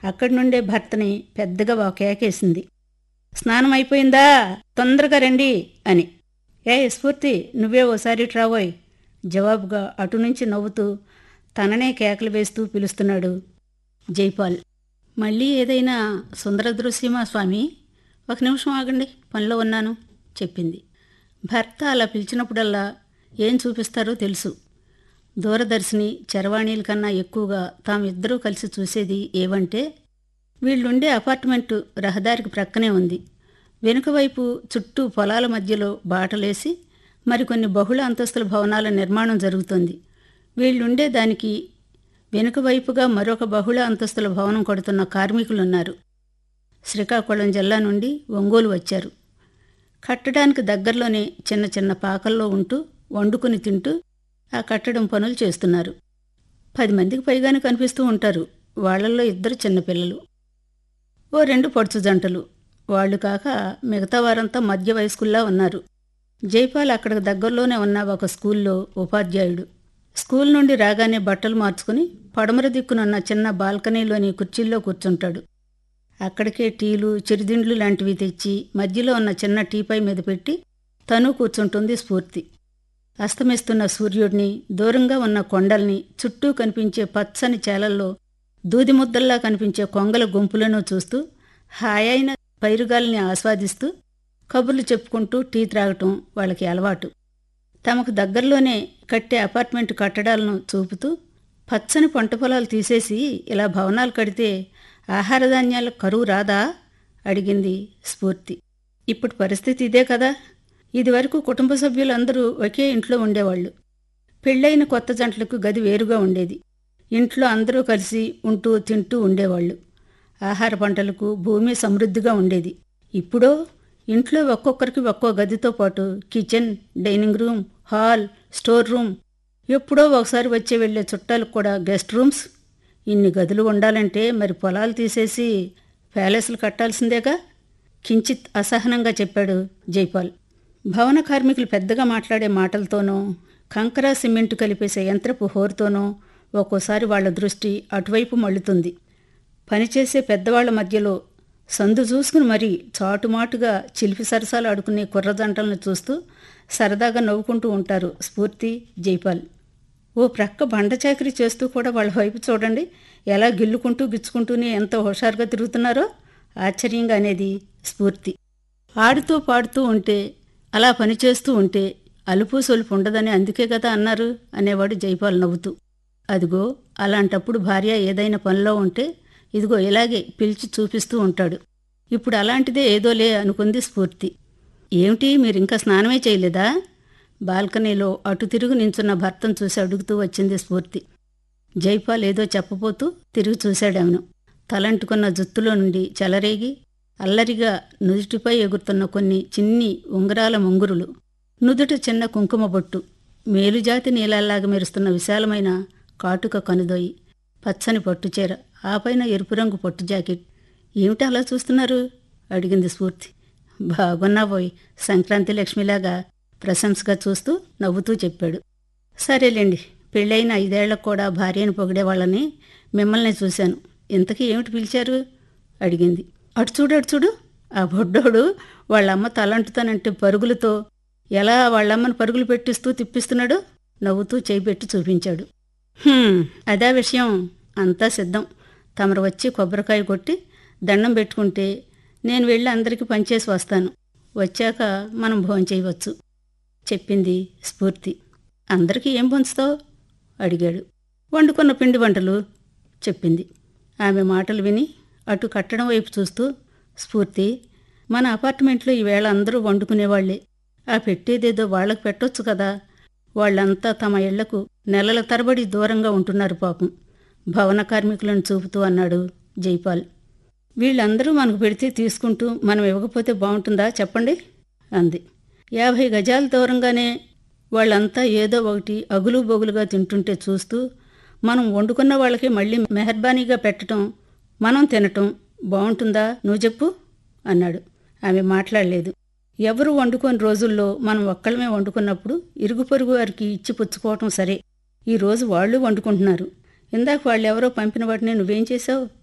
అక్కడి నుండే భర్తని పెద్దగా ఒక కేకేసింది స్నానం అయిపోయిందా తొందరగా రండి అని ఏ స్ఫూర్తి నువ్వే ఓసారి ట్రావోయ్ జవాబుగా అటు నుంచి నవ్వుతూ తననే కేకలు వేస్తూ పిలుస్తున్నాడు జైపాల్ మళ్ళీ ఏదైనా సుందర దృశ్యమా స్వామి ఒక నిమిషం ఆగండి పనిలో ఉన్నాను చెప్పింది భర్త అలా పిలిచినప్పుడల్లా ఏం చూపిస్తారో తెలుసు దూరదర్శిని చరవాణీల కన్నా ఎక్కువగా తామిద్దరూ కలిసి చూసేది ఏవంటే వీళ్ళుండే అపార్ట్మెంటు రహదారికి ప్రక్కనే ఉంది వెనుక వైపు చుట్టూ పొలాల మధ్యలో బాటలేసి మరికొన్ని బహుళ అంతస్తుల భవనాల నిర్మాణం జరుగుతోంది వీళ్ళుండే దానికి వెనుక వైపుగా మరొక బహుళ అంతస్తుల భవనం కడుతున్న కార్మికులున్నారు శ్రీకాకుళం జిల్లా నుండి ఒంగోలు వచ్చారు కట్టడానికి దగ్గరలోనే చిన్న చిన్న పాకల్లో ఉంటూ వండుకుని తింటూ ఆ కట్టడం పనులు చేస్తున్నారు పది మందికి పైగానే కనిపిస్తూ ఉంటారు వాళ్ళల్లో ఇద్దరు చిన్నపిల్లలు ఓ రెండు పడుచు జంటలు వాళ్ళు కాక మిగతా వారంతా మధ్య వయస్కుల్లా ఉన్నారు జైపాల్ అక్కడ దగ్గరలోనే ఉన్న ఒక స్కూల్లో ఉపాధ్యాయుడు స్కూల్ నుండి రాగానే బట్టలు మార్చుకుని పడమర దిక్కునున్న చిన్న బాల్కనీలోని కుర్చీల్లో కూర్చుంటాడు అక్కడికే టీలు చిరుదిండ్లు లాంటివి తెచ్చి మధ్యలో ఉన్న చిన్న టీపై మీద పెట్టి తను కూర్చుంటుంది స్ఫూర్తి అస్తమిస్తున్న సూర్యుడిని దూరంగా ఉన్న కొండల్ని చుట్టూ కనిపించే పచ్చని చేలల్లో దూది ముద్దల్లా కనిపించే కొంగల గుంపులను చూస్తూ హాయైన పైరుగాల్ని ఆస్వాదిస్తూ కబుర్లు చెప్పుకుంటూ టీ త్రాగటం వాళ్ళకి అలవాటు తమకు దగ్గరలోనే కట్టే అపార్ట్మెంట్ కట్టడాలను చూపుతూ పచ్చని పంట పొలాలు తీసేసి ఇలా భవనాలు కడితే ఆహార ధాన్యాల కరువు రాదా అడిగింది స్ఫూర్తి ఇప్పుడు పరిస్థితి ఇదే కదా ఇదివరకు కుటుంబ సభ్యులందరూ ఒకే ఇంట్లో ఉండేవాళ్ళు పెళ్ళైన కొత్త జంటలకు గది వేరుగా ఉండేది ఇంట్లో అందరూ కలిసి ఉంటూ తింటూ ఉండేవాళ్ళు ఆహార పంటలకు భూమి సమృద్ధిగా ఉండేది ఇప్పుడో ఇంట్లో ఒక్కొక్కరికి ఒక్కో గదితో పాటు kitchen dining room hall store room ఎప్పుడో ఒకసారి వచ్చే వెళ్ళే చుట్టాలకు కూడా గెస్ట్ రూమ్స్ ఇన్ని గదులు ఉండాలంటే మరి పొలాలు తీసేసి ప్యాలెస్లు కట్టాల్సిందేగా కించిత్ అసహనంగా చెప్పాడు జైపాల్ భవన కార్మికులు పెద్దగా మాట్లాడే మాటలతోనో కంకర సిమెంటు కలిపేసే యంత్రపు హోరుతోనో ఒక్కోసారి వాళ్ళ దృష్టి అటువైపు మళ్ళుతుంది పనిచేసే పెద్దవాళ్ల మధ్యలో సందు చూసుకుని మరీ చాటుమాటుగా చిలిపి సరసాలు ఆడుకునే కుర్రజంటలను చూస్తూ సరదాగా నవ్వుకుంటూ ఉంటారు స్ఫూర్తి జైపాల్ ఓ ప్రక్క బండ చాకరీ చేస్తూ కూడా వాళ్ళ వైపు చూడండి ఎలా గిల్లుకుంటూ గిచ్చుకుంటూనే ఎంత హుషారుగా తిరుగుతున్నారో ఆశ్చర్యంగా అనేది స్ఫూర్తి ఆడుతూ పాడుతూ ఉంటే అలా పనిచేస్తూ ఉంటే అలుపు సొలుపు ఉండదని అందుకే కదా అన్నారు అనేవాడు జైపాల్ నవ్వుతూ అదిగో అలాంటప్పుడు భార్య ఏదైనా పనిలో ఉంటే ఇదిగో ఇలాగే పిలిచి చూపిస్తూ ఉంటాడు ఇప్పుడు అలాంటిదే ఏదోలే అనుకుంది స్ఫూర్తి ఏమిటి మీరింకా స్నానమే చేయలేదా బాల్కనీలో అటు తిరుగు నించున్న భర్తను చూసి అడుగుతూ వచ్చింది స్ఫూర్తి జైపాల్ ఏదో చెప్పబోతూ తిరిగి చూశాడామెను తలంటుకున్న జుత్తులో నుండి చెలరేగి అల్లరిగా నుదుటిపై ఎగురుతున్న కొన్ని చిన్ని ఉంగరాల ముంగురులు నుదుట చిన్న కుంకుమ బొట్టు మేలుజాతి నీళ్ళల్లాగా మెరుస్తున్న విశాలమైన కాటుక కనుదొయి పచ్చని పట్టుచీర ఆపైన ఎరుపు రంగు పట్టు జాకెట్ ఏమిటి అలా చూస్తున్నారు అడిగింది స్ఫూర్తి బాగున్నాబోయ్ సంక్రాంతి లక్ష్మిలాగా ప్రశంసగా చూస్తూ నవ్వుతూ చెప్పాడు సరేలేండి పెళ్ళైన ఐదేళ్లకు కూడా భార్యను పొగిడేవాళ్ళని మిమ్మల్ని చూశాను ఇంతకీ ఏమిటి పిలిచారు అడిగింది అటు చూడు అటు చూడు ఆ బొడ్డోడు వాళ్ళమ్మ తలంటుతానంటే పరుగులతో ఎలా వాళ్ళమ్మని పరుగులు పెట్టిస్తూ తిప్పిస్తున్నాడో నవ్వుతూ చేయి పెట్టి చూపించాడు "హ్మ్, అదా విషయం అంతా సిద్ధం తమరు వచ్చి కొబ్బరికాయ కొట్టి దండం పెట్టుకుంటే నేను వెళ్ళి అందరికీ పనిచేసి వస్తాను వచ్చాక మనం భోజనం చేయవచ్చు చెప్పింది స్ఫూర్తి అందరికీ ఏం పంచుతావు అడిగాడు వండుకున్న పిండి వంటలు చెప్పింది ఆమె మాటలు విని అటు కట్టడం వైపు చూస్తూ స్ఫూర్తి మన అపార్ట్మెంట్లో ఈవేళ అందరూ వండుకునేవాళ్లే ఆ పెట్టేదేదో వాళ్ళకు పెట్టొచ్చు కదా వాళ్ళంతా తమ ఇళ్లకు నెలల తరబడి దూరంగా ఉంటున్నారు పాపం భవన కార్మికులను చూపుతూ అన్నాడు జైపాల్ వీళ్ళందరూ మనకు పెడితే తీసుకుంటూ మనం ఇవ్వకపోతే బాగుంటుందా చెప్పండి అంది యాభై గజాల దూరంగానే వాళ్ళంతా ఏదో ఒకటి అగులు బొగులుగా తింటుంటే చూస్తూ మనం వండుకున్న వాళ్ళకి మళ్ళీ మెహర్బానీగా పెట్టడం మనం తినటం బాగుంటుందా నువ్వు చెప్పు అన్నాడు ఆమె మాట్లాడలేదు ఎవరు వండుకొని రోజుల్లో మనం ఒక్కళ్ళమే వండుకున్నప్పుడు ఇరుగు పొరుగు వారికి ఇచ్చి పుచ్చుకోవటం సరే ఈ రోజు వాళ్ళు వండుకుంటున్నారు ఇందాక వాళ్ళెవరో పంపిన వాటిని నువ్వేం చేశావు